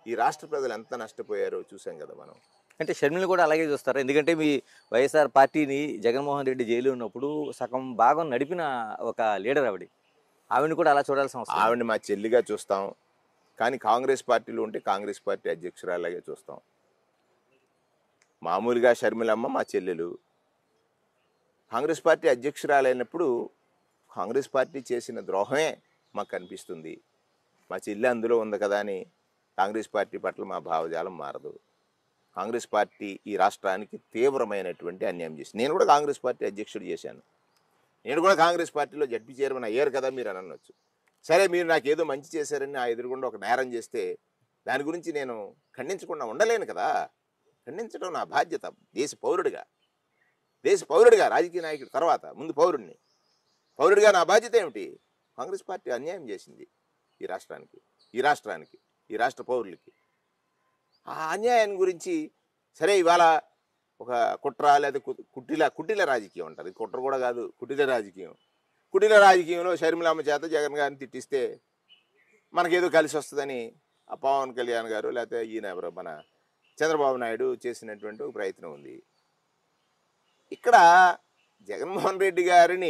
ఈ రాష్ట్ర ప్రజలు ఎంత నష్టపోయారో చూసాం కదా మనం అంటే షర్మిల కూడా అలాగే చూస్తారు ఎందుకంటే మీ వైఎస్ఆర్ పార్టీని జగన్మోహన్ రెడ్డి జైలు ఉన్నప్పుడు సగం భాగం నడిపిన ఒక లీడర్ ఆవిడ ఆవిడని కూడా అలా చూడాల్సిన అవసరం ఉంది. ఆవిడని మా చెల్లిగా చూస్తాం కానీ కాంగ్రెస్ పార్టీలో ఉంటే కాంగ్రెస్ పార్టీ అధ్యక్షురాలాగే చూస్తాం మామూలుగా షర్మిలమ్మ మా చెల్లెలు కాంగ్రెస్ పార్టీ అధ్యక్షురాలైనప్పుడు కాంగ్రెస్ పార్టీ చేసిన ద్రోహమే మాకు కనిపిస్తుంది మా చెల్లి అందులో ఉంది కదా అని కాంగ్రెస్ పార్టీ పట్ల మా భావజాలం మారదు కాంగ్రెస్ పార్టీ ఈ రాష్ట్రానికి తీవ్రమైనటువంటి అన్యాయం చేసింది నేను కూడా కాంగ్రెస్ పార్టీ అధ్యక్షుడు చేశాను నేను కూడా కాంగ్రెస్ పార్టీలో జడ్పీ చైర్మన్ అయ్యారు కదా మీరు అని అనొచ్చు సరే మీరు నాకు ఏదో మంచి చేశారని ఆ ఎదురుగుండా ఒక నేరం చేస్తే దాని గురించి నేను ఖండించకుండా ఉండలేను కదా ఖండించడం నా బాధ్యత దేశ పౌరుడిగా దేశ పౌరుడిగా రాజకీయ నాయకుడి తర్వాత ముందు పౌరుడిని పౌరుడిగా నా బాధ్యత ఏమిటి కాంగ్రెస్ పార్టీ అన్యాయం చేసింది ఈ రాష్ట్రానికి ఈ రాష్ట్రానికి ఈ రాష్ట్ర పౌరులకి ఆ అన్యాయం గురించి సరే ఇవాళ ఒక కుట్ర లేదా కు- కుటిల కుటిల రాజకీయం ఉంటుంది కుట్ర కూడా కాదు కుటిల రాజకీయం కుటిల రాజకీయంలో షర్మిలమ్మ చేత జగన్ గారిని తిట్టిస్తే మనకేదో కలిసి వస్తుందని ఆ పవన్ కళ్యాణ్ గారు లేకపోతే ఈయన ఎవరో మన చంద్రబాబు నాయుడు చేసినటువంటి ఒక ప్రయత్నం ఉంది ఇక్కడ జగన్మోహన్ రెడ్డి గారిని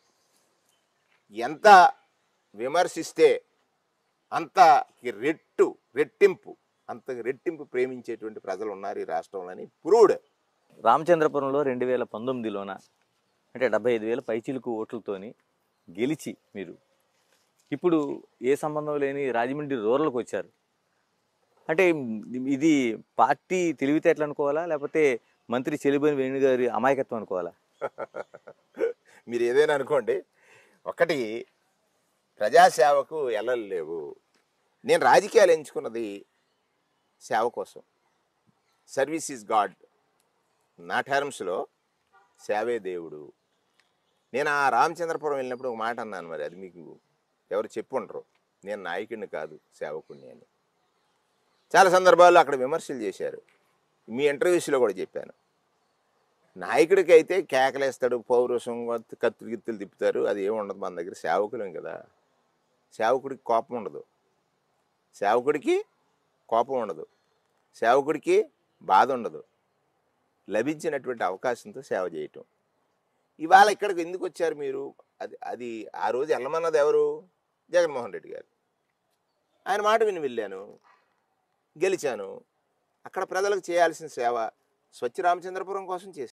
ఎంత విమర్శిస్తే అంత రెట్టు రెట్టింపు అంత రెట్టింపు ప్రేమించేటువంటి ప్రజలు ఉన్నారు ఈ రాష్ట్రంలోని పురుడు రామచంద్రపురంలో రెండు వేల పంతొమ్మిదిలోన అంటే డెబ్బై ఐదు వేల పైచీలకు ఓట్లతోని గెలిచి మీరు ఇప్పుడు ఏ సంబంధం లేని రాజమండ్రి రూరల్కి వచ్చారు అంటే ఇది పార్టీ తెలివితేటలు అనుకోవాలా లేకపోతే మంత్రి చెలిబోని వేణు గారి అమాయకత్వం అనుకోవాలా మీరు ఏదైనా అనుకోండి ఒకటి ప్రజాసేవకు ఎల్లలు లేవు నేను రాజకీయాలు ఎంచుకున్నది సేవ కోసం సర్వీస్ ఈజ్ గాడ్ నా టర్మ్స్లో సేవే దేవుడు నేను ఆ రామచంద్రపురం వెళ్ళినప్పుడు ఒక మాట అన్నాను మరి అది మీకు ఎవరు చెప్పుండరు నేను నాయకుడిని కాదు సేవకుడిని అని చాలా సందర్భాల్లో అక్కడ విమర్శలు చేశారు మీ ఇంటర్వ్యూస్లో కూడా చెప్పాను నాయకుడికి అయితే కేకలేస్తాడు పౌరుషం కత్తులు గిత్తులు తిప్పుతారు అది ఏమి ఉండదు మన దగ్గర సేవకులం కదా సేవకుడికి కోపం ఉండదు సేవకుడికి కోపం ఉండదు సేవకుడికి బాధ ఉండదు లభించినటువంటి అవకాశంతో సేవ చేయటం ఇవాళ ఇక్కడికి ఎందుకు వచ్చారు మీరు అది అది ఆ రోజు వెళ్ళమన్నది ఎవరు జగన్మోహన్ రెడ్డి గారు ఆయన మాట విని వెళ్ళాను గెలిచాను అక్కడ ప్రజలకు చేయాల్సిన సేవ స్వచ్ఛ రామచంద్రపురం కోసం చేశాను